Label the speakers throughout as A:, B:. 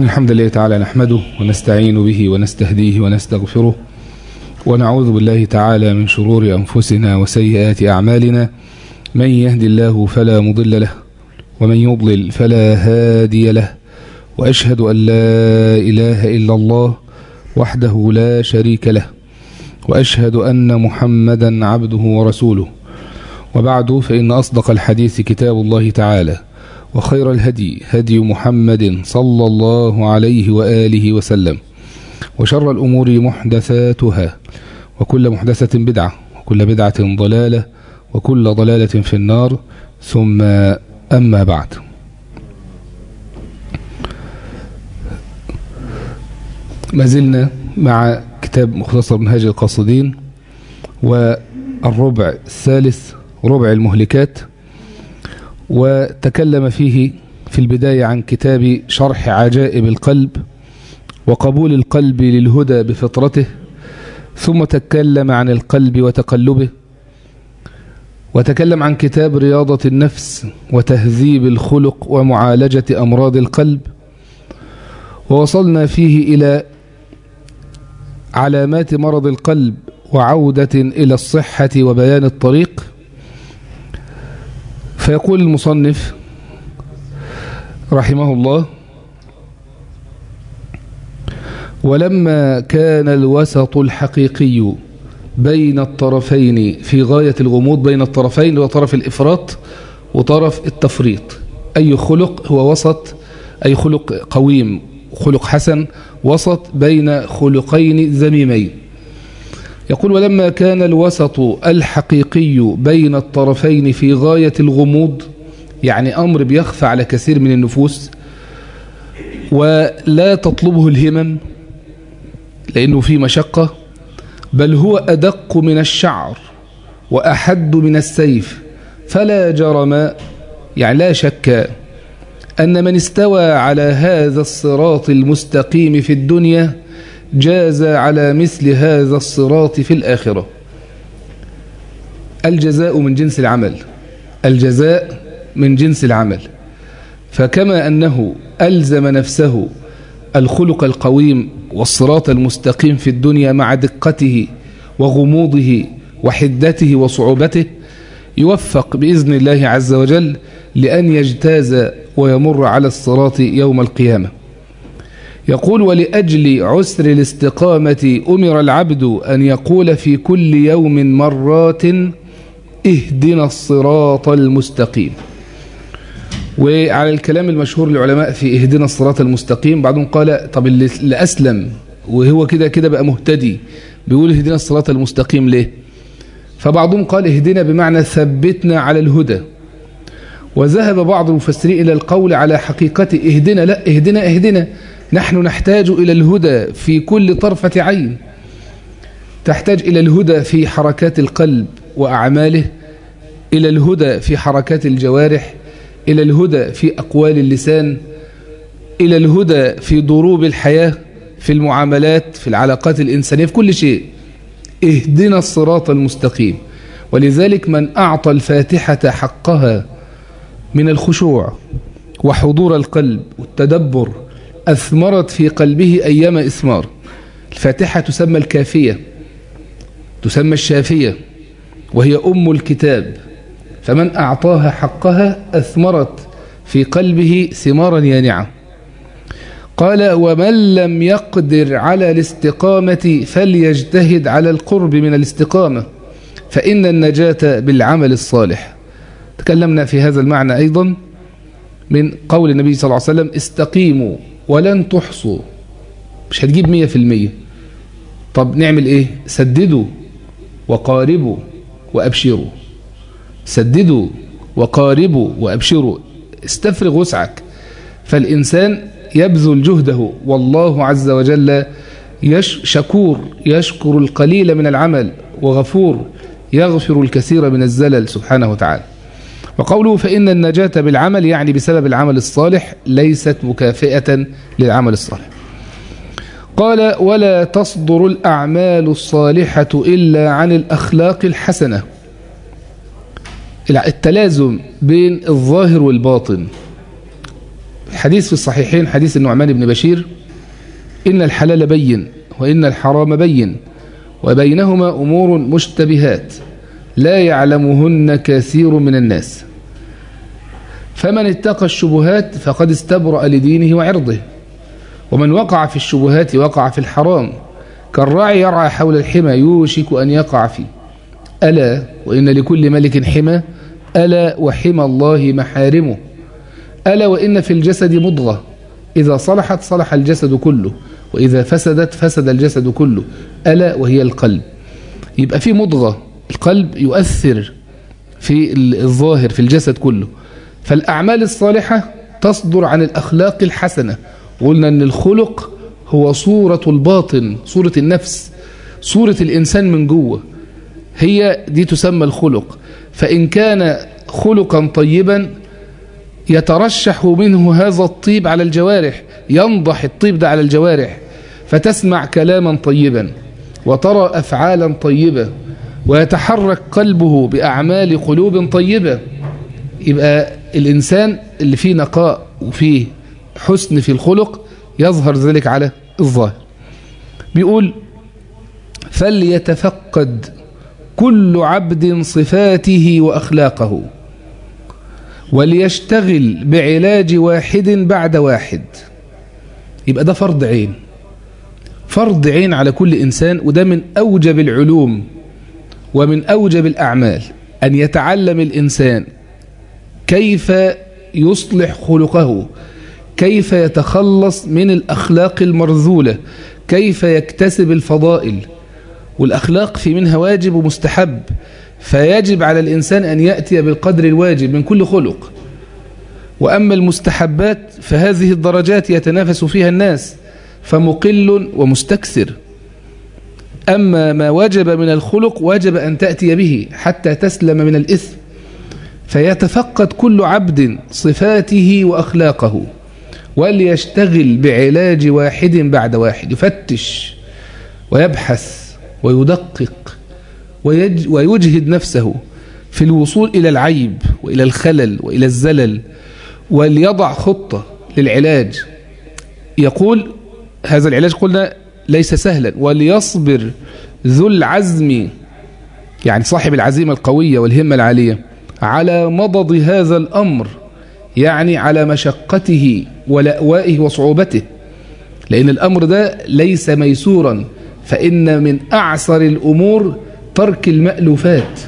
A: الحمد لله تعالى نحمده ونستعين به ونستهديه ونستغفره ونعوذ بالله تعالى من شرور أنفسنا وسيئات أعمالنا من يهد الله فلا مضل له ومن يضلل فلا هادي له وأشهد أن لا إله إلا الله وحده لا شريك له وأشهد أن محمدا عبده ورسوله وبعد فإن أصدق الحديث كتاب الله تعالى وخير الهدي هدي محمد صلى الله عليه وآله وسلم وشر الأمور محدثاتها وكل محدثة بدعة وكل بدعة ضلالة وكل ضلالة في النار ثم أما بعد ما زلنا مع كتاب مختصر منهاج القاصدين والربع الثالث ربع المهلكات وتكلم فيه في البداية عن كتاب شرح عجائب القلب وقبول القلب للهدى بفطرته ثم تكلم عن القلب وتقلبه وتكلم عن كتاب رياضة النفس وتهذيب الخلق ومعالجة أمراض القلب ووصلنا فيه إلى علامات مرض القلب وعودة إلى الصحة وبيان الطريق فيقول المصنف رحمه الله ولما كان الوسط الحقيقي بين الطرفين في غاية الغموض بين الطرفين هو طرف الإفراط وطرف التفريط أي خلق هو وسط أي خلق قويم خلق حسن وسط بين خلقين ذميمين يقول ولما كان الوسط الحقيقي بين الطرفين في غاية الغموض يعني أمر بيخفى على كثير من النفوس ولا تطلبه الهمم لأنه فيه مشقة بل هو أدق من الشعر وأحد من السيف فلا جرم يعني لا شك أن من استوى على هذا الصراط المستقيم في الدنيا جاز على مثل هذا الصراط في الآخرة الجزاء من جنس العمل الجزاء من جنس العمل فكما أنه ألزم نفسه الخلق القويم والصراط المستقيم في الدنيا مع دقته وغموضه وحدته وصعوبته يوفق بإذن الله عز وجل لأن يجتاز ويمر على الصراط يوم القيامة يقول ولأجل عسر الاستقامة أمر العبد أن يقول في كل يوم مرات اهدنا الصراط المستقيم وعلى الكلام المشهور للعلماء في اهدنا الصراط المستقيم بعضهم قال طب اللي أسلم وهو كده كده بقى مهتدي بيقول اهدنا الصراط المستقيم ليه فبعضهم قال اهدنا بمعنى ثبتنا على الهدى وذهب بعض المفسرين إلى القول على حقيقة اهدنا لا اهدنا اهدنا نحن نحتاج إلى الهدى في كل طرفة عين تحتاج إلى الهدى في حركات القلب وأعماله إلى الهدى في حركات الجوارح إلى الهدى في أقوال اللسان إلى الهدى في ضروب الحياة في المعاملات في العلاقات الإنسانية في كل شيء اهدنا الصراط المستقيم ولذلك من أعطى الفاتحة حقها من الخشوع وحضور القلب والتدبر أثمرت في قلبه أيام إثمار الفاتحة تسمى الكافية تسمى الشافية وهي أم الكتاب فمن أعطاها حقها أثمرت في قلبه ثمارا يانعة قال ومن لم يقدر على الاستقامة فليجتهد على القرب من الاستقامة فإن النجاة بالعمل الصالح تكلمنا في هذا المعنى أيضا من قول النبي صلى الله عليه وسلم استقيموا ولن تحصوا مش هتجيب مية في المية طب نعمل ايه سددوا وقاربوا وأبشروا سددوا وقاربوا وأبشروا استفرغ وسعك فالإنسان يبذل جهده والله عز وجل يش شكور يشكر القليل من العمل وغفور يغفر الكثير من الزلل سبحانه وتعالى وقوله فإن النجاة بالعمل يعني بسبب العمل الصالح ليست مكافئة للعمل الصالح قال ولا تصدر الأعمال الصالحة إلا عن الأخلاق الحسنة التلازم بين الظاهر والباطن الحديث في الصحيحين حديث النعمان بن بشير إن الحلال بين وإن الحرام بين وبينهما أمور مشتبهات لا يعلمهن كثير من الناس فمن اتقى الشبهات فقد استبرأ لدينه وعرضه ومن وقع في الشبهات وقع في الحرام كالراعي يرعى حول الحمى يوشك أن يقع فيه ألا وإن لكل ملك حمى ألا وحمى الله محارمه ألا وإن في الجسد مضغة إذا صلحت صلح الجسد كله وإذا فسدت فسد الجسد كله ألا وهي القلب يبقى في مضغة القلب يؤثر في الظاهر في الجسد كله فالأعمال الصالحة تصدر عن الأخلاق الحسنة وقلنا أن الخلق هو صورة الباطن صورة النفس صورة الإنسان من جوه هي دي تسمى الخلق فإن كان خلقا طيبا يترشح منه هذا الطيب على الجوارح ينضح الطيب ده على الجوارح فتسمع كلاما طيبا وترى أفعالا طيبة ويتحرك قلبه بأعمال قلوب طيبة يبقى الإنسان اللي فيه نقاء وفيه حسن في الخلق يظهر ذلك على الظاهر بيقول فليتفقد كل عبد صفاته وأخلاقه وليشتغل بعلاج واحد بعد واحد يبقى ده فرض عين فرض عين على كل إنسان وده من أوجب العلوم ومن أوجب الأعمال أن يتعلم الإنسان كيف يصلح خلقه كيف يتخلص من الأخلاق المرذولة كيف يكتسب الفضائل والأخلاق في منها واجب ومستحب فيجب على الإنسان أن يأتي بالقدر الواجب من كل خلق وأما المستحبات فهذه الدرجات يتنافس فيها الناس فمقل ومستكثر أما ما وجب من الخلق وجب أن تأتي به حتى تسلم من الإثم فيتفقد كل عبد صفاته وأخلاقه وليشتغل بعلاج واحد بعد واحد يفتش ويبحث ويدقق ويجهد نفسه في الوصول إلى العيب وإلى الخلل وإلى الزلل وليضع خطة للعلاج يقول هذا العلاج قلنا ليس سهلا وليصبر ذو العزم يعني صاحب العزيمة القوية والهمة العالية على مضض هذا الأمر يعني على مشقته ولأوائه وصعوبته لأن الأمر ده ليس ميسورا فإن من أعسر الأمور ترك المألوفات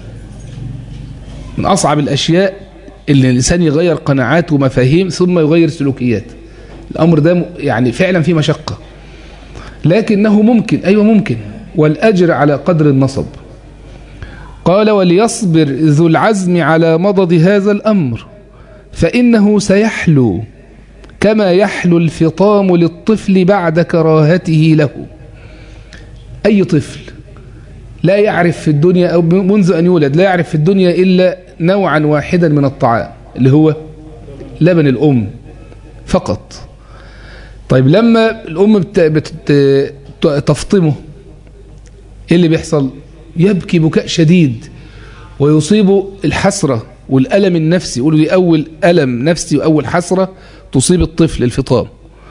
A: من أصعب الأشياء اللي الإنسان يغير قناعات ومفاهيم ثم يغير سلوكيات الأمر ده يعني فعلا فيه مشقة لكنه ممكن أيوة ممكن والأجر على قدر النصب قال وليصبر ذو العزم على مضض هذا الأمر فإنه سيحلو كما يحلو الفطام للطفل بعد كراهته له أي طفل لا يعرف في الدنيا أو منذ أن يولد لا يعرف في الدنيا إلا نوعا واحدا من الطعام اللي هو لبن الأم فقط طيب لما الأم بت... بت... تفطمه إيه اللي بيحصل يبكي بكاء شديد ويصيب الحسرة والألم النفسي يقولوا دي أول ألم نفسي وأول حسرة تصيب الطفل الفطام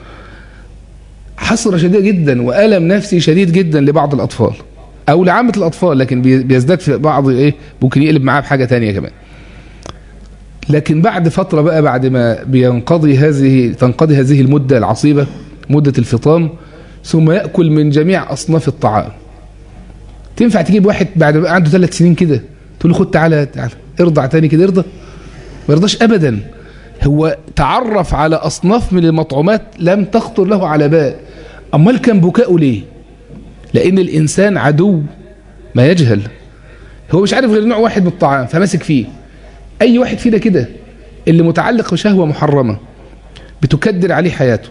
A: حسرة شديدة جدا وألم نفسي شديد جدا لبعض الأطفال أو لعامة الأطفال لكن بيزداد في بعض إيه ممكن يقلب معاه بحاجة تانية كمان لكن بعد فترة بقى بعد ما بينقضي هذه تنقضي هذه المدة العصيبة مدة الفطام ثم يأكل من جميع أصناف الطعام تنفع تجيب واحد بعد بقى عنده ثلاث سنين كده تقول له خد تعالى تعالى ارضع تاني كده ارضى ما يرضاش أبدا هو تعرف على أصناف من المطعومات لم تخطر له على بال أمال كان بكاؤه ليه لأن الإنسان عدو ما يجهل هو مش عارف غير نوع واحد من الطعام فماسك فيه أي واحد فينا كده اللي متعلق بشهوة محرمة بتكدر عليه حياته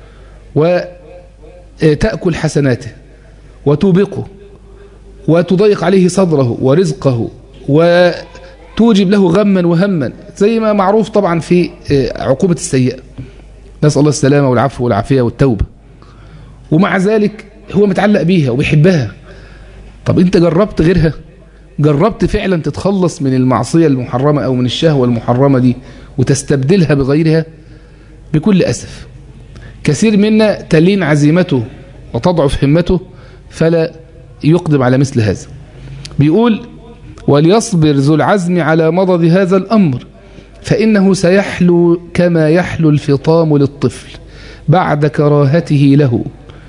A: وتأكل حسناته وتوبقه وتضيق عليه صدره ورزقه وتوجب له غما وهما زي ما معروف طبعا في عقوبة السيئة نسأل الله السلامة والعفو والعافية والتوبة ومع ذلك هو متعلق بيها وبيحبها طب انت جربت غيرها جربت فعلا تتخلص من المعصية المحرمة او من الشهوة المحرمة دي وتستبدلها بغيرها بكل أسف كثير منا تلين عزيمته وتضعف همته فلا يقدم على مثل هذا بيقول وليصبر ذو العزم على مضض هذا الأمر فإنه سيحلو كما يحلو الفطام للطفل بعد كراهته له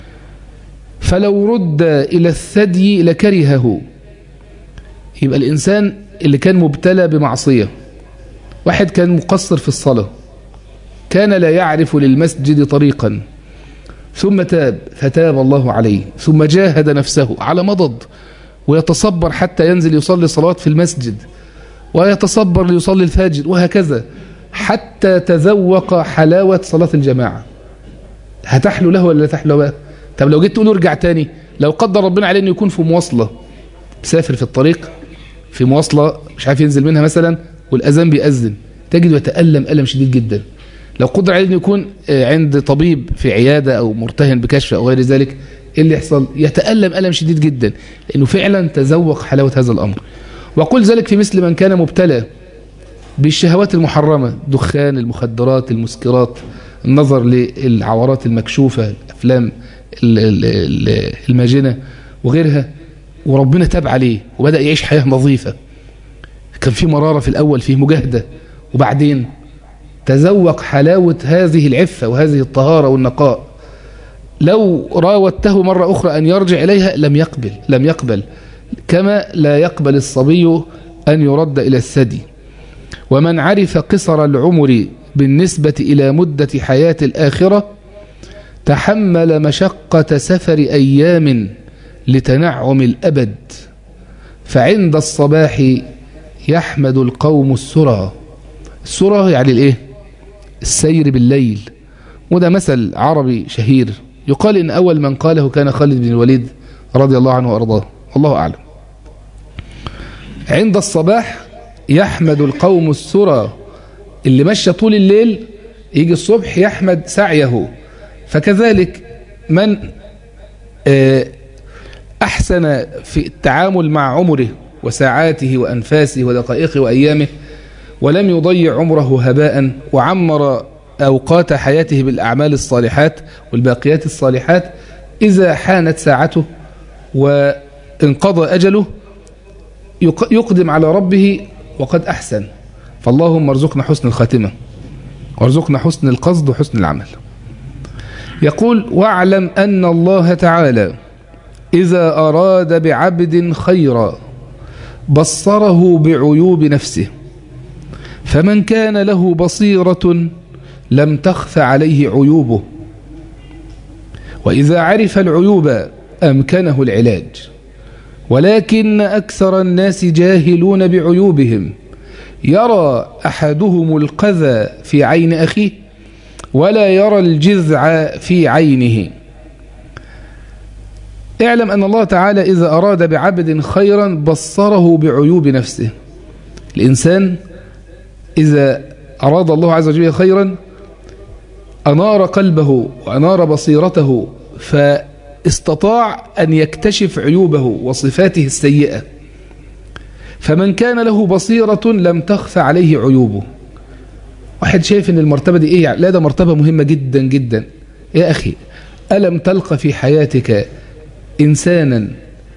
A: فلو رد إلى الثدي لكرهه يبقى الإنسان اللي كان مبتلى بمعصية واحد كان مقصر في الصلاة كان لا يعرف للمسجد طريقا ثم تاب فتاب الله عليه ثم جاهد نفسه على مضض ويتصبر حتى ينزل يصلي صلاة في المسجد ويتصبر ليصلي الفجر وهكذا حتى تذوق حلاوة صلاة الجماعة هتحلو له ولا لا تحلو له طب لو جيت تقول ارجع تاني لو قدر ربنا عليه انه يكون في مواصلة مسافر في الطريق في مواصلة مش عارف ينزل منها مثلا والأذان بيأذن تجد يتألم ألم شديد جدا لو قدر عليه انه يكون عند طبيب في عيادة أو مرتهن بكشف أو غير ذلك ايه اللي يحصل يتألم ألم شديد جدا لأنه فعلا تذوق حلاوة هذا الأمر وقل ذلك في مثل من كان مبتلى بالشهوات المحرمة دخان المخدرات المسكرات النظر للعورات المكشوفة الأفلام الماجنة وغيرها وربنا تاب عليه وبدأ يعيش حياة نظيفة كان في مرارة في الأول فيه مجاهدة وبعدين تذوق حلاوة هذه العفة وهذه الطهارة والنقاء لو راودته مرة أخرى أن يرجع إليها لم يقبل لم يقبل كما لا يقبل الصبي أن يرد إلى الثدي ومن عرف قصر العمر بالنسبة إلى مدة حياة الآخرة تحمل مشقة سفر أيام لتنعم الأبد فعند الصباح يحمد القوم السرى السرى يعني الايه السير بالليل وده مثل عربي شهير يقال إن أول من قاله كان خالد بن الوليد رضي الله عنه وأرضاه الله أعلم عند الصباح يحمد القوم السرى اللي مشى طول الليل يجي الصبح يحمد سعيه فكذلك من أحسن في التعامل مع عمره وساعاته وأنفاسه ودقائقه وأيامه ولم يضيع عمره هباء وعمر أوقات حياته بالأعمال الصالحات والباقيات الصالحات إذا حانت ساعته وانقضى أجله يقدم على ربه وقد أحسن فاللهم ارزقنا حسن الخاتمة وارزقنا حسن القصد وحسن العمل يقول واعلم أن الله تعالى إذا أراد بعبد خيرا بصره بعيوب نفسه فمن كان له بصيرة لم تخف عليه عيوبه وإذا عرف العيوب أمكنه العلاج ولكن أكثر الناس جاهلون بعيوبهم يرى أحدهم القذى في عين أخيه ولا يرى الجذع في عينه اعلم أن الله تعالى إذا أراد بعبد خيرا بصره بعيوب نفسه الإنسان إذا أراد الله عز وجل خيرا أنار قلبه وأنار بصيرته فاستطاع أن يكتشف عيوبه وصفاته السيئة فمن كان له بصيرة لم تخف عليه عيوبه واحد شايف ان المرتبة دي ايه لا ده مرتبة مهمة جدا جدا يا أخي ألم تلقى في حياتك إنسانا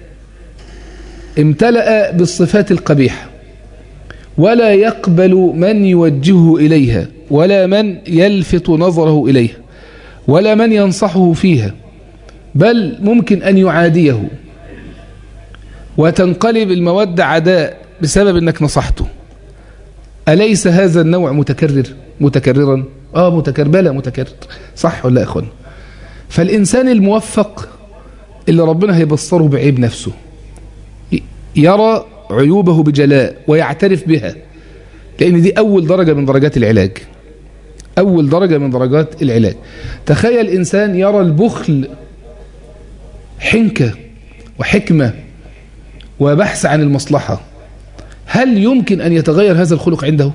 A: امتلأ بالصفات القبيحة ولا يقبل من يوجهه إليها ولا من يلفت نظره إليها ولا من ينصحه فيها بل ممكن أن يعاديه وتنقلب المودة عداء بسبب أنك نصحته أليس هذا النوع متكرر متكررا آه متكرر بلا متكرر صح ولا أخوان فالإنسان الموفق اللي ربنا هيبصره بعيب نفسه يرى عيوبه بجلاء ويعترف بها لأن دي أول درجة من درجات العلاج أول درجة من درجات العلاج تخيل إنسان يرى البخل حنكة وحكمة وبحث عن المصلحة هل يمكن أن يتغير هذا الخلق عنده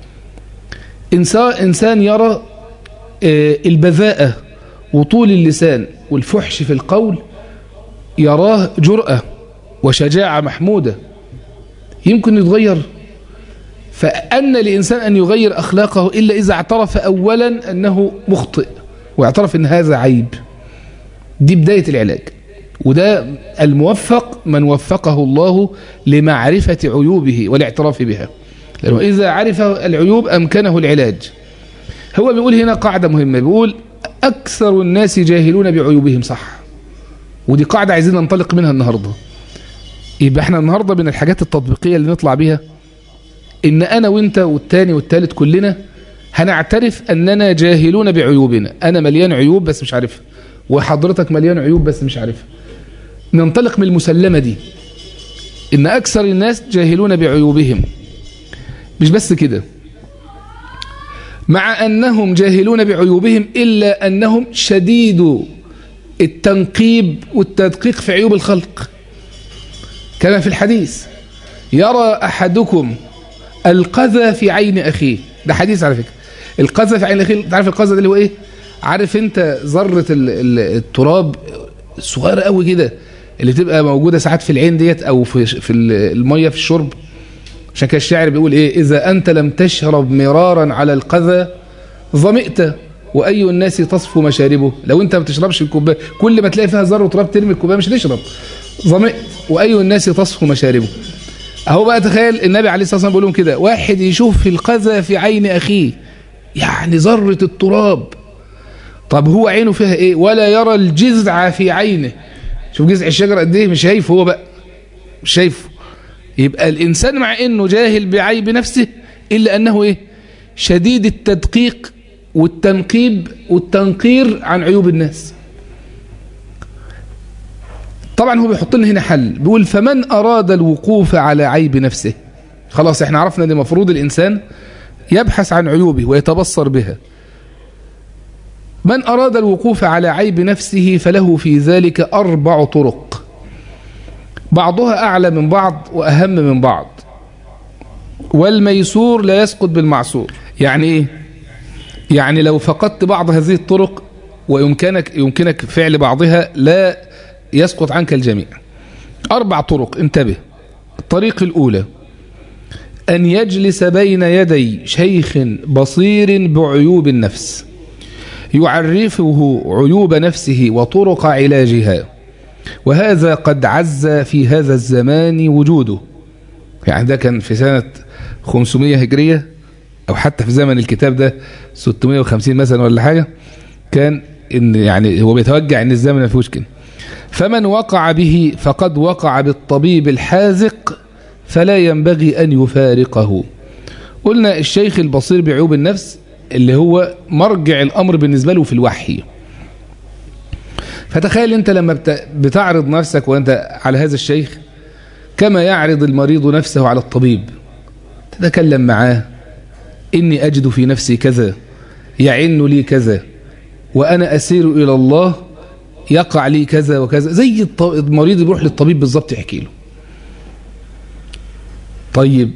A: إنسان يرى البذاءة وطول اللسان والفحش في القول يراه جرأة وشجاعة محمودة يمكن يتغير فأن لإنسان أن يغير أخلاقه إلا إذا اعترف أولا أنه مخطئ واعترف أن هذا عيب دي بداية العلاج وده الموفق من وفقه الله لمعرفة عيوبه والاعتراف بها لأنه إذا عرف العيوب أمكنه العلاج هو بيقول هنا قاعدة مهمة بيقول أكثر الناس جاهلون بعيوبهم صح ودي قاعدة عايزين ننطلق منها النهاردة يبقى احنا النهاردة من الحاجات التطبيقية اللي نطلع بيها ان انا وانت والتاني والتالت كلنا هنعترف اننا جاهلون بعيوبنا انا مليان عيوب بس مش عارفها وحضرتك مليان عيوب بس مش عارفها ننطلق من المسلمة دي ان اكثر الناس جاهلون بعيوبهم مش بس كده مع انهم جاهلون بعيوبهم الا انهم شديد التنقيب والتدقيق في عيوب الخلق كما في الحديث يرى احدكم القذى في عين اخيه ده حديث على فكره القذى في عين اخيه تعرف القذى ده اللي هو ايه عارف انت ذره التراب صغيره قوي كده اللي تبقى موجوده ساعات في العين ديت او في في الميه في الشرب عشان كده الشاعر بيقول ايه اذا انت لم تشرب مرارا على القذى ظمئت واي الناس تصفو مشاربه لو انت ما بتشربش الكوبايه كل ما تلاقي فيها ذره تراب ترمي الكوبايه مش هتشرب ظمئت واي الناس تصفو مشاربه اهو بقى تخيل النبي عليه الصلاه والسلام بيقول لهم كده واحد يشوف في القذى في عين اخيه يعني ذره التراب طب هو عينه فيها ايه ولا يرى الجذع في عينه شوف جذع الشجره قد ايه مش شايفه هو بقى مش شايفه يبقى الانسان مع انه جاهل بعيب نفسه الا انه ايه شديد التدقيق والتنقيب والتنقير عن عيوب الناس طبعا هو بيحط لنا هنا حل بيقول فمن أراد الوقوف على عيب نفسه خلاص احنا عرفنا ان المفروض الإنسان يبحث عن عيوبه ويتبصر بها من أراد الوقوف على عيب نفسه فله في ذلك أربع طرق بعضها أعلى من بعض وأهم من بعض والميسور لا يسقط بالمعسور يعني إيه؟ يعني لو فقدت بعض هذه الطرق ويمكنك يمكنك فعل بعضها لا يسقط عنك الجميع أربع طرق انتبه الطريق الأولى أن يجلس بين يدي شيخ بصير بعيوب النفس يعرفه عيوب نفسه وطرق علاجها وهذا قد عز في هذا الزمان وجوده يعني ده كان في سنة 500 هجرية أو حتى في زمن الكتاب ده 650 مثلا ولا حاجة كان إن يعني هو بيتوجع إن الزمن ما فيهوش كده فمن وقع به فقد وقع بالطبيب الحاذق فلا ينبغي أن يفارقه قلنا الشيخ البصير بعيوب النفس اللي هو مرجع الأمر بالنسبة له في الوحي فتخيل أنت لما بتعرض نفسك وأنت على هذا الشيخ كما يعرض المريض نفسه على الطبيب تتكلم معاه إني أجد في نفسي كذا يعن لي كذا وأنا أسير إلى الله يقع لي كذا وكذا زي المريض يروح للطبيب بالظبط يحكي له طيب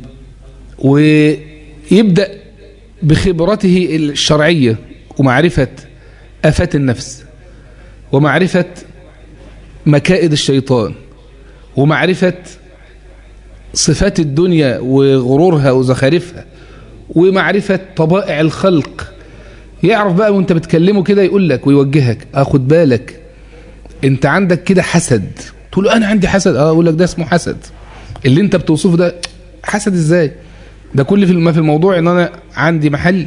A: ويبدأ بخبرته الشرعية ومعرفة أفات النفس ومعرفة مكائد الشيطان ومعرفة صفات الدنيا وغرورها وزخارفها ومعرفة طبائع الخلق يعرف بقى وانت بتكلمه كده يقول لك ويوجهك اخد بالك انت عندك كده حسد تقول له انا عندي حسد اه اقول لك ده اسمه حسد اللي انت بتوصفه ده حسد ازاي ده كل في ما في الموضوع ان انا عندي محل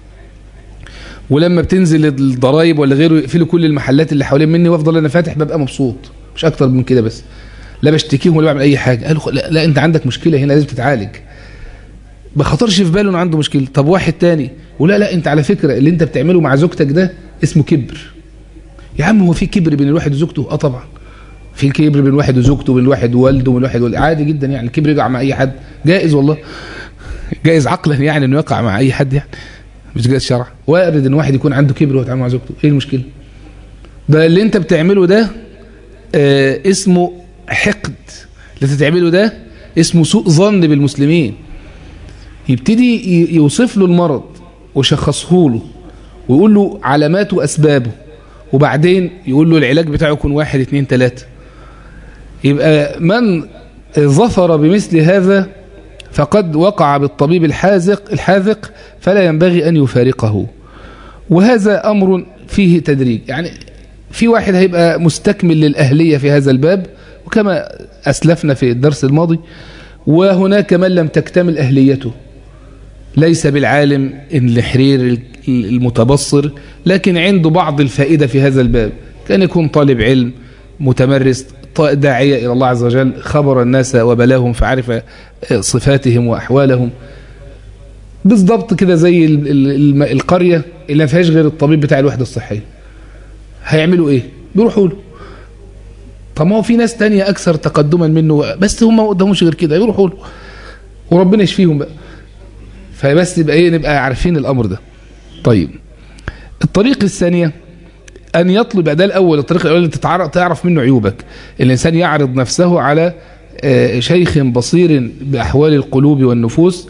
A: ولما بتنزل الضرايب ولا غيره يقفلوا كل المحلات اللي حوالين مني وافضل انا فاتح ببقى مبسوط مش اكتر من كده بس لا بشتكيهم ولا بعمل اي حاجه قالوا لا, لا انت عندك مشكله هنا لازم تتعالج ما خطرش في باله انه عنده مشكله طب واحد تاني ولا لا انت على فكره اللي انت بتعمله مع زوجتك ده اسمه كبر يا عم هو في كبر بين الواحد وزوجته اه طبعا في كبر بين الواحد وزوجته وبين الواحد ووالده وبين الواحد ووالده عادي جدا يعني الكبر يقع مع اي حد جائز والله جائز عقلا يعني انه يقع مع اي حد يعني مش جائز شرع وارد ان واحد يكون عنده كبر ويتعامل مع زوجته ايه المشكله ده اللي انت بتعمله ده آه اسمه حقد اللي بتعمله ده اسمه سوء ظن بالمسلمين يبتدي يوصف له المرض ويشخصه له ويقول له علاماته واسبابه وبعدين يقول له العلاج بتاعه يكون واحد اتنين تلاتة يبقى من ظفر بمثل هذا فقد وقع بالطبيب الحاذق الحاذق فلا ينبغي أن يفارقه وهذا أمر فيه تدريج يعني في واحد هيبقى مستكمل للأهلية في هذا الباب وكما أسلفنا في الدرس الماضي وهناك من لم تكتمل أهليته ليس بالعالم الحرير المتبصر لكن عنده بعض الفائدة في هذا الباب كان يكون طالب علم متمرس داعية إلى الله عز وجل خبر الناس وبلاهم فعرف صفاتهم وأحوالهم بالضبط كده زي القرية اللي ما فيهاش غير الطبيب بتاع الوحدة الصحية هيعملوا ايه بيروحوا له طب ما هو في ناس تانية اكثر تقدما منه بس هم ما قدامهمش غير كده يروحوا له وربنا يشفيهم بقى فبس يبقى ايه نبقى عارفين الامر ده طيب الطريق الثانيه ان يطلب ده الاول الطريق الاول تتعرف تعرف منه عيوبك الانسان يعرض نفسه على شيخ بصير باحوال القلوب والنفوس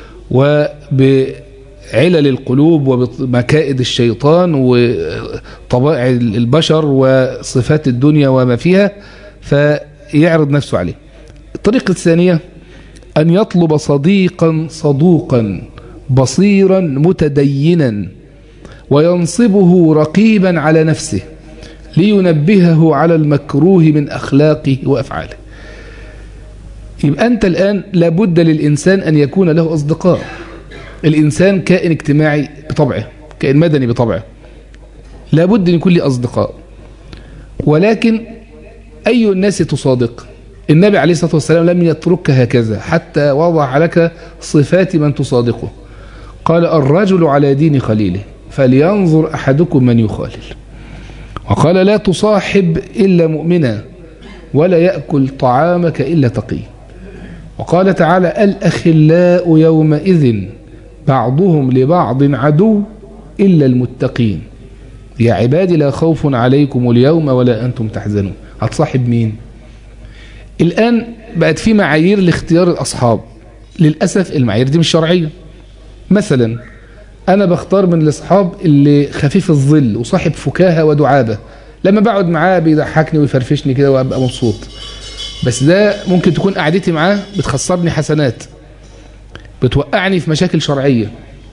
A: وبعلل القلوب وبمكائد الشيطان وطبائع البشر وصفات الدنيا وما فيها فيعرض نفسه عليه الطريقة الثانية أن يطلب صديقا صدوقا بصيرا متدينا وينصبه رقيبا على نفسه لينبهه على المكروه من أخلاقه وأفعاله يبقى أنت الآن لابد للإنسان أن يكون له أصدقاء الإنسان كائن اجتماعي بطبعه كائن مدني بطبعه لابد أن يكون له أصدقاء ولكن أي الناس تصادق النبي عليه الصلاة والسلام لم يترك هكذا حتى وضع لك صفات من تصادقه قال الرجل على دين خليله فلينظر أحدكم من يخالل وقال لا تصاحب إلا مؤمنا ولا يأكل طعامك إلا تقي وقال تعالى الأخلاء يومئذ بعضهم لبعض عدو إلا المتقين يا عبادي لا خوف عليكم اليوم ولا أنتم تحزنون هتصاحب مين الآن بقت في معايير لاختيار الأصحاب للأسف المعايير دي مش شرعية مثلا أنا بختار من الأصحاب اللي خفيف الظل وصاحب فكاهة ودعابة لما بقعد معاه بيضحكني ويفرفشني كده وأبقى مبسوط بس ده ممكن تكون قعدتي معاه بتخسرني حسنات بتوقعني في مشاكل شرعية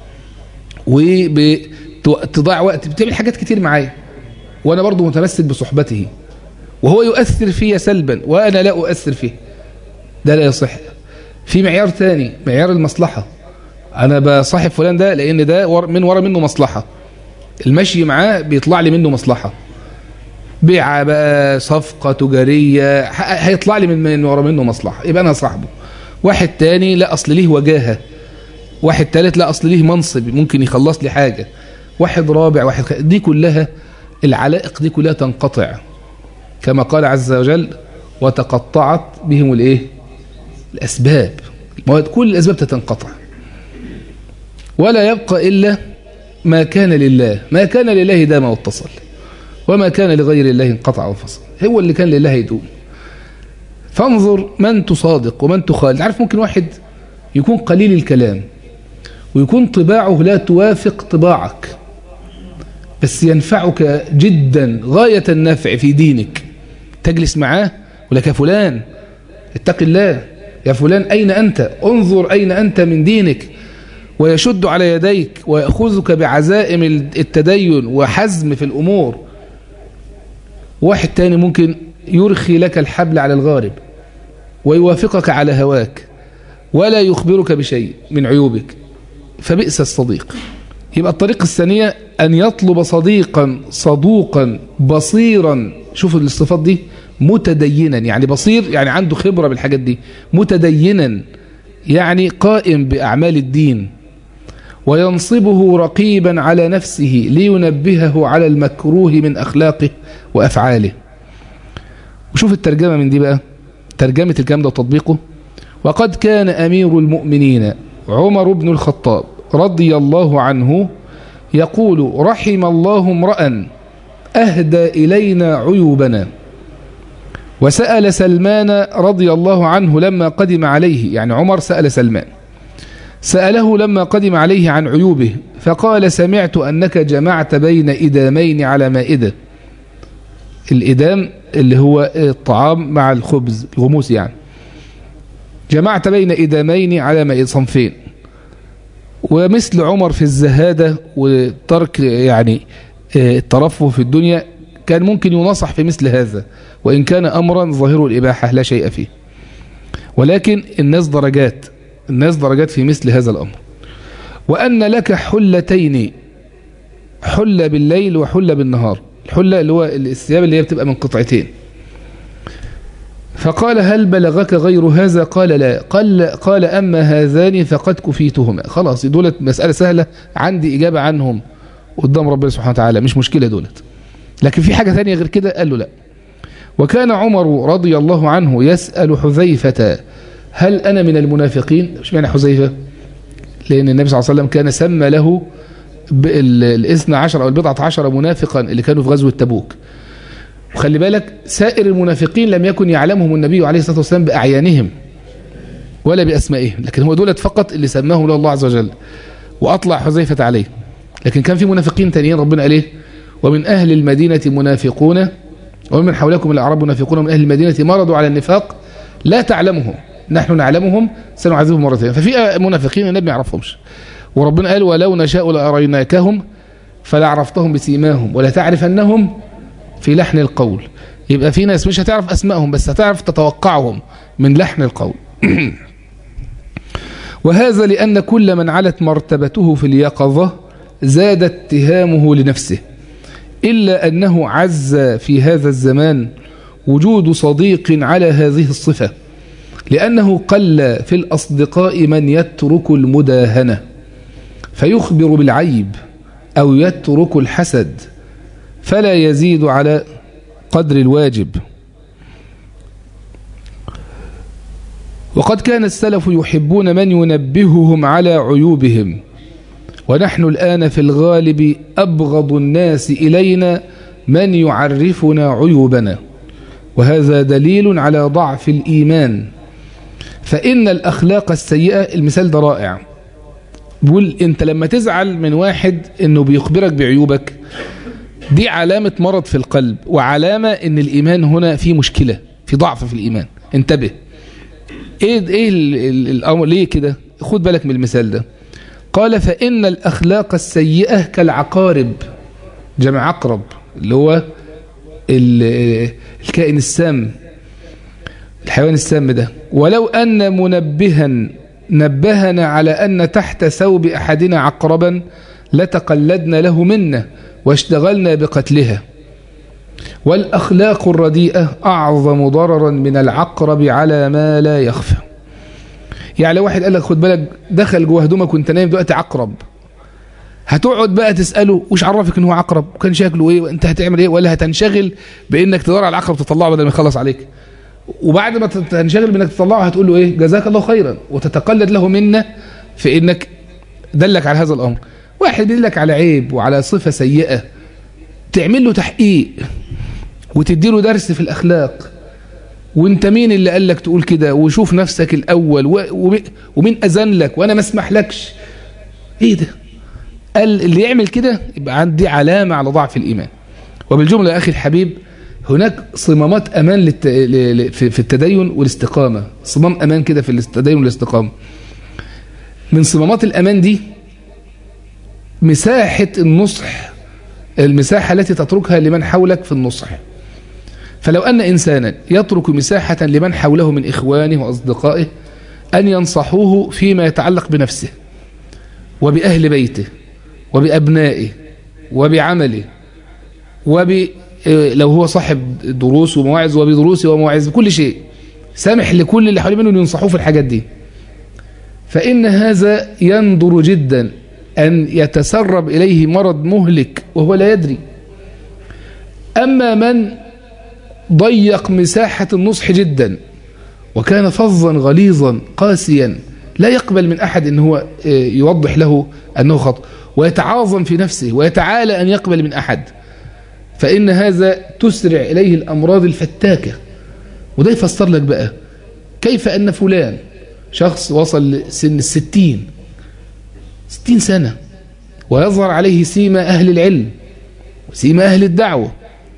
A: وبتضيع وقت بتعمل حاجات كتير معايا وأنا برضو متمسك بصحبته وهو يؤثر فيا سلبا وأنا لا أؤثر فيه ده لا يصح في معيار تاني معيار المصلحة أنا بصاحب فلان ده لأن ده من ورا منه مصلحة المشي معاه بيطلع لي منه مصلحة بيعة بقى صفقة تجارية هيطلع لي من ورا منه مصلحة يبقى أنا صاحبه واحد تاني لا أصل ليه وجاهة واحد تالت لا أصل ليه منصب ممكن يخلص لي حاجة واحد رابع واحد خ... دي كلها العلائق دي كلها تنقطع كما قال عز وجل وتقطعت بهم الايه الأسباب كل الأسباب تتنقطع ولا يبقى إلا ما كان لله ما كان لله دام واتصل وما كان لغير الله انقطع وانفصل هو اللي كان لله يدوم فانظر من تصادق ومن تخالد عارف ممكن واحد يكون قليل الكلام ويكون طباعه لا توافق طباعك بس ينفعك جدا غاية النفع في دينك تجلس معاه ولك يا فلان اتق الله يا فلان أين أنت انظر أين أنت من دينك ويشد على يديك ويأخذك بعزائم التدين وحزم في الأمور واحد تاني ممكن يرخي لك الحبل على الغارب ويوافقك على هواك ولا يخبرك بشيء من عيوبك فبئس الصديق يبقى الطريقة الثانية أن يطلب صديقا صدوقا بصيرا شوفوا الصفات دي متدينا يعني بصير يعني عنده خبرة بالحاجات دي متدينا يعني قائم بأعمال الدين وينصبه رقيبا على نفسه لينبهه على المكروه من أخلاقه وأفعاله وشوف الترجمة من دي بقى ترجمة الكلام ده وتطبيقه وقد كان أمير المؤمنين عمر بن الخطاب رضي الله عنه يقول رحم الله امرأ أهدى إلينا عيوبنا وسأل سلمان رضي الله عنه لما قدم عليه يعني عمر سأل سلمان سأله لما قدم عليه عن عيوبه فقال سمعت أنك جمعت بين إدامين على مائدة الإدام اللي هو الطعام مع الخبز الغموس يعني جمعت بين إدامين على صنفين ومثل عمر في الزهادة وترك يعني الترفه في الدنيا كان ممكن ينصح في مثل هذا وإن كان أمرا ظاهر الإباحة لا شيء فيه ولكن الناس درجات الناس درجات في مثل هذا الأمر وأن لك حلتين حلة بالليل وحلة بالنهار الحلة اللي هو الثياب اللي هي بتبقى من قطعتين فقال هل بلغك غير هذا قال لا قال, قال أما هذان فقد كفيتهما خلاص دولت مسألة سهلة عندي إجابة عنهم قدام ربنا سبحانه وتعالى مش مشكلة دولت لكن في حاجة ثانية غير كده قال له لا وكان عمر رضي الله عنه يسأل حذيفة هل أنا من المنافقين مش معنى حذيفة لأن النبي صلى الله عليه وسلم كان سمى له الاثنى عشر أو البضعة عشر منافقا اللي كانوا في غزوة تبوك وخلي بالك سائر المنافقين لم يكن يعلمهم النبي عليه الصلاة والسلام بأعيانهم ولا بأسمائهم لكن هو دولت فقط اللي سماهم له الله عز وجل وأطلع حذيفة عليه لكن كان في منافقين تانيين ربنا عليه ومن أهل المدينة منافقون ومن حولكم الأعراب منافقون من أهل المدينة مرضوا على النفاق لا تعلمهم نحن نعلمهم سنعذبهم مرتين ففي منافقين النبي ما يعرفهمش وربنا قال ولو نشاء لأريناكهم فلعرفتهم بسيماهم ولا تعرفنهم في لحن القول يبقى في ناس مش هتعرف أسمائهم بس هتعرف تتوقعهم من لحن القول وهذا لأن كل من علت مرتبته في اليقظة زاد اتهامه لنفسه إلا أنه عز في هذا الزمان وجود صديق على هذه الصفة لأنه قل في الأصدقاء من يترك المداهنة فيخبر بالعيب أو يترك الحسد فلا يزيد على قدر الواجب وقد كان السلف يحبون من ينبههم على عيوبهم ونحن الآن في الغالب أبغض الناس إلينا من يعرفنا عيوبنا وهذا دليل على ضعف الإيمان فإن الأخلاق السيئة المثال ده رائع بقول أنت لما تزعل من واحد أنه بيخبرك بعيوبك دي علامة مرض في القلب وعلامة أن الإيمان هنا في مشكلة في ضعف في الإيمان انتبه ايه ايه الامر ليه كده خد بالك من المثال ده قال فإن الأخلاق السيئة كالعقارب جمع عقرب اللي هو الكائن السام الحيوان السام ده ولو أن منبها نبهنا على أن تحت ثوب أحدنا عقربا لتقلدنا له منا واشتغلنا بقتلها والأخلاق الرديئة أعظم ضررا من العقرب على ما لا يخفى يعني لو واحد قال لك خد بالك دخل جوه هدومك وانت نايم دلوقتي عقرب هتقعد بقى تسأله وش عرفك ان هو عقرب وكان شكله ايه وانت هتعمل ايه ولا هتنشغل بانك تدور على العقرب تطلعه بدل ما يخلص عليك وبعد ما تنشغل بانك تطلعه هتقول له ايه جزاك الله خيرا وتتقلد له منا في انك دلك على هذا الامر واحد بيدلك على عيب وعلى صفة سيئة تعمل له تحقيق وتدي له درس في الاخلاق وانت مين اللي قال لك تقول كده وشوف نفسك الاول ومين اذن لك وانا ما اسمح لكش ايه ده قال اللي يعمل كده يبقى عندي علامة على ضعف الايمان وبالجملة يا اخي الحبيب هناك صمامات امان للت... في التدين والاستقامة صمام امان كده في التدين والاستقامة من صمامات الامان دي مساحة النصح المساحة التي تتركها لمن حولك في النصح فلو أن إنسانا يترك مساحة لمن حوله من إخوانه وأصدقائه أن ينصحوه فيما يتعلق بنفسه وبأهل بيته وبأبنائه وبعمله وب لو هو صاحب دروس ومواعظ وبدروسه ومواعظ بكل شيء سامح لكل اللي حواليه منه ينصحوه في الحاجات دي فإن هذا يندر جدا أن يتسرب إليه مرض مهلك وهو لا يدري أما من ضيق مساحة النصح جدا وكان فظا غليظا قاسيا لا يقبل من أحد أن هو يوضح له أنه خطأ ويتعاظم في نفسه ويتعالى أن يقبل من أحد فإن هذا تسرع إليه الأمراض الفتاكة وده يفسر لك بقى كيف أن فلان شخص وصل لسن الستين ستين سنة ويظهر عليه سيما أهل العلم وسيما أهل الدعوة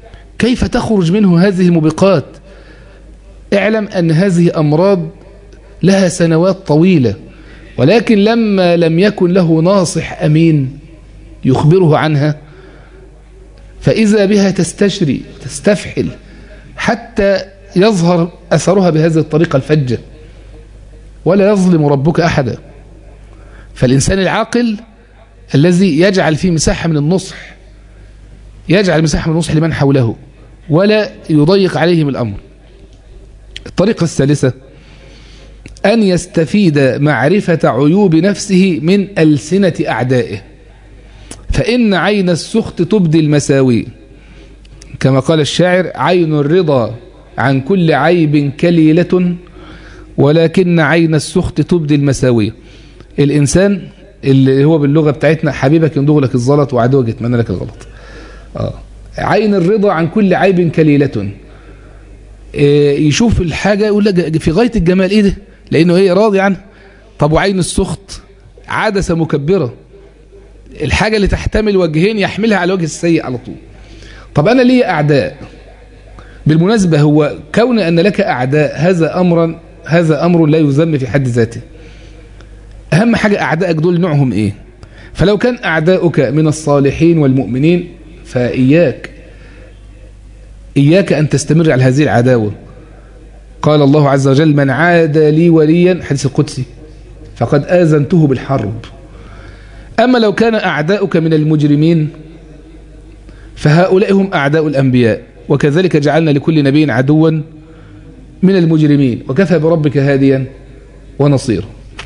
A: كيف تخرج منه هذه الموبقات اعلم أن هذه أمراض لها سنوات طويلة ولكن لما لم يكن له ناصح أمين يخبره عنها فإذا بها تستشري تستفحل حتى يظهر أثرها بهذه الطريقة الفجة ولا يظلم ربك أحدا فالإنسان العاقل الذي يجعل فيه مساحة من النصح يجعل مساحة من النصح لمن حوله ولا يضيق عليهم الأمر الطريقة الثالثة أن يستفيد معرفة عيوب نفسه من ألسنة أعدائه فإن عين السخط تبدي المساوي كما قال الشاعر عين الرضا عن كل عيب كليلة ولكن عين السخط تبدي المساوي الإنسان اللي هو باللغة بتاعتنا حبيبك يندغ لك الزلط وعدوك يتمنى لك الغلط آه. عين الرضا عن كل عيب كليلة إيه يشوف الحاجة يقول لك في غاية الجمال ايه ده لانه ايه راضي عنها طب وعين السخط عدسة مكبرة الحاجة اللي تحتمل وجهين يحملها على الوجه السيء على طول طب انا لي اعداء بالمناسبة هو كون ان لك اعداء هذا امرا هذا امر لا يذم في حد ذاته اهم حاجة اعدائك دول نوعهم ايه فلو كان اعداؤك من الصالحين والمؤمنين فاياك إياك أن تستمر على هذه العداوة قال الله عز وجل من عاد لي وليا حديث القدسي فقد آذنته بالحرب أما لو كان أعداؤك من المجرمين فهؤلاء هم أعداء الأنبياء وكذلك جعلنا لكل نبي عدوا من المجرمين وكفى بربك هاديا ونصيرا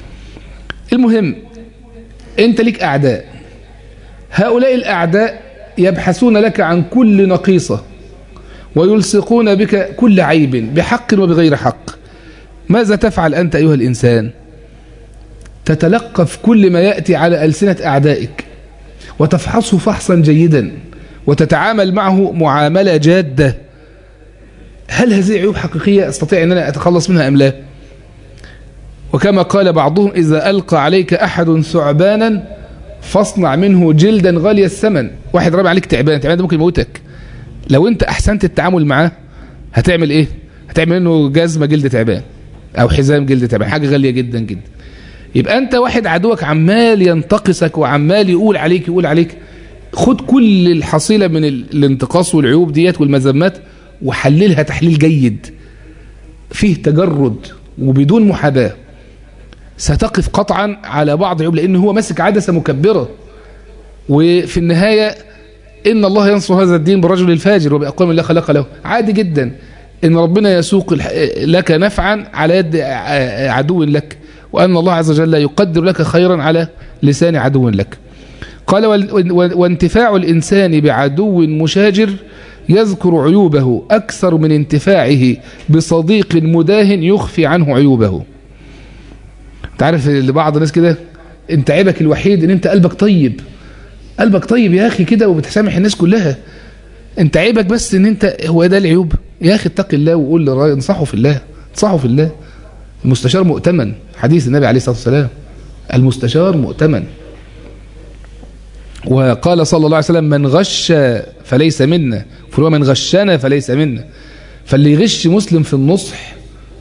A: المهم أنت لك أعداء هؤلاء الأعداء يبحثون لك عن كل نقيصة ويلصقون بك كل عيب بحق وبغير حق ماذا تفعل أنت أيها الإنسان تتلقف كل ما يأتي على ألسنة أعدائك وتفحصه فحصا جيدا وتتعامل معه معاملة جادة هل هذه عيوب حقيقية استطيع أن أنا أتخلص منها أم لا وكما قال بعضهم إذا ألقى عليك أحد ثعبانا فاصنع منه جلدا غالي الثمن واحد رمى عليك تعبان تعبان ده ممكن يموتك لو انت احسنت التعامل معاه هتعمل ايه هتعمل انه جزمه جلد تعبان او حزام جلد تعبان حاجه غاليه جدا جدا يبقى انت واحد عدوك عمال ينتقصك وعمال يقول عليك يقول عليك خد كل الحصيله من الانتقاص والعيوب ديت والمذمات وحللها تحليل جيد فيه تجرد وبدون محاباه ستقف قطعا على بعض عيوب لان هو ماسك عدسه مكبره وفي النهايه إن الله ينصر هذا الدين بالرجل الفاجر وبأقوام الله خلق له عادي جدا إن ربنا يسوق لك نفعا على يد عدو لك وأن الله عز وجل يقدر لك خيرا على لسان عدو لك قال وانتفاع الإنسان بعدو مشاجر يذكر عيوبه أكثر من انتفاعه بصديق مداهن يخفي عنه عيوبه تعرف لبعض الناس كده انت عيبك الوحيد ان انت قلبك طيب قلبك طيب يا أخي كده وبتسامح الناس كلها انت عيبك بس ان انت هو ده العيوب يا أخي اتق الله وقول للراجل انصحه في الله انصحه في الله المستشار مؤتمن حديث النبي عليه الصلاة والسلام المستشار مؤتمن وقال صلى الله عليه وسلم من غش فليس منا فلو من غشنا فليس منا فاللي يغش مسلم في النصح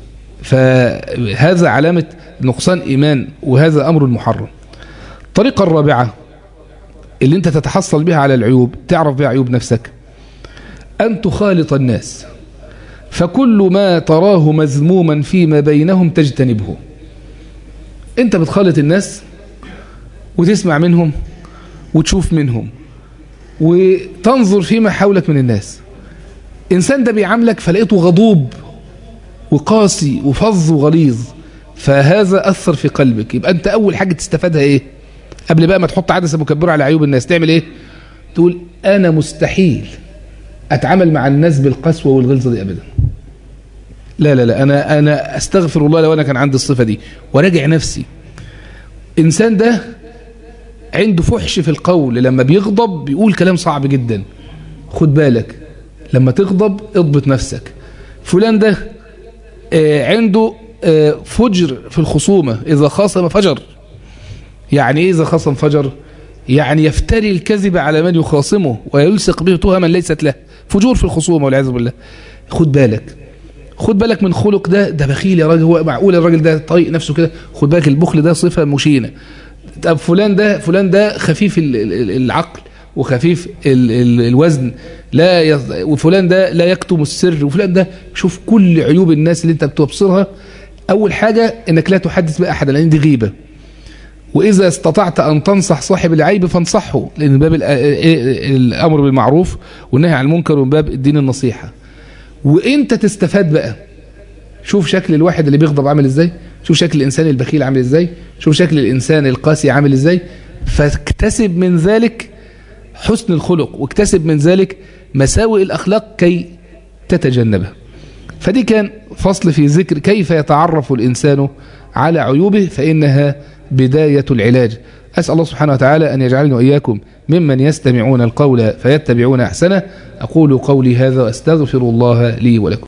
A: فهذا علامة نقصان إيمان وهذا أمر محرم الطريقة الرابعة اللي انت تتحصل بها على العيوب تعرف بها عيوب نفسك أن تخالط الناس فكل ما تراه مذموما فيما بينهم تجتنبه انت بتخالط الناس وتسمع منهم وتشوف منهم وتنظر فيما حولك من الناس إنسان ده بيعاملك فلقيته غضوب وقاسي وفظ وغليظ فهذا أثر في قلبك يبقى أنت أول حاجة تستفادها إيه قبل بقى ما تحط عدسة مكبرة على عيوب الناس تعمل إيه تقول أنا مستحيل أتعامل مع الناس بالقسوة والغلظة دي أبدا لا لا لا أنا, أنا أستغفر الله لو أنا كان عندي الصفة دي وراجع نفسي إنسان ده عنده فحش في القول لما بيغضب بيقول كلام صعب جدا خد بالك لما تغضب اضبط نفسك فلان ده عنده فجر في الخصومة إذا خاصم فجر يعني إيه إذا خاصم فجر يعني يفتري الكذب على من يخاصمه ويلصق به تهما ليست له فجور في الخصومة والعياذ بالله خد بالك خد بالك من خلق ده ده بخيل يا راجل هو معقول الراجل ده طريق نفسه كده خد بالك البخل ده صفة مشينة طب فلان ده فلان ده خفيف العقل وخفيف ال ال الوزن لا يص... وفلان ده لا يكتم السر وفلان ده شوف كل عيوب الناس اللي انت بتبصرها اول حاجة انك لا تحدث باحد لان دي غيبة واذا استطعت ان تنصح صاحب العيب فانصحه لان باب الامر بالمعروف والنهي عن المنكر من باب الدين النصيحة وانت تستفاد بقى شوف شكل الواحد اللي بيغضب عامل ازاي شوف شكل الانسان البخيل عامل ازاي شوف شكل الانسان القاسي عامل ازاي فاكتسب من ذلك حسن الخلق واكتسب من ذلك مساوئ الأخلاق كي تتجنبها فدي كان فصل في ذكر كيف يتعرف الإنسان على عيوبه فإنها بداية العلاج أسأل الله سبحانه وتعالى أن يجعلني وإياكم ممن يستمعون القول فيتبعون أحسنه أقول قولي هذا وأستغفر الله لي ولكم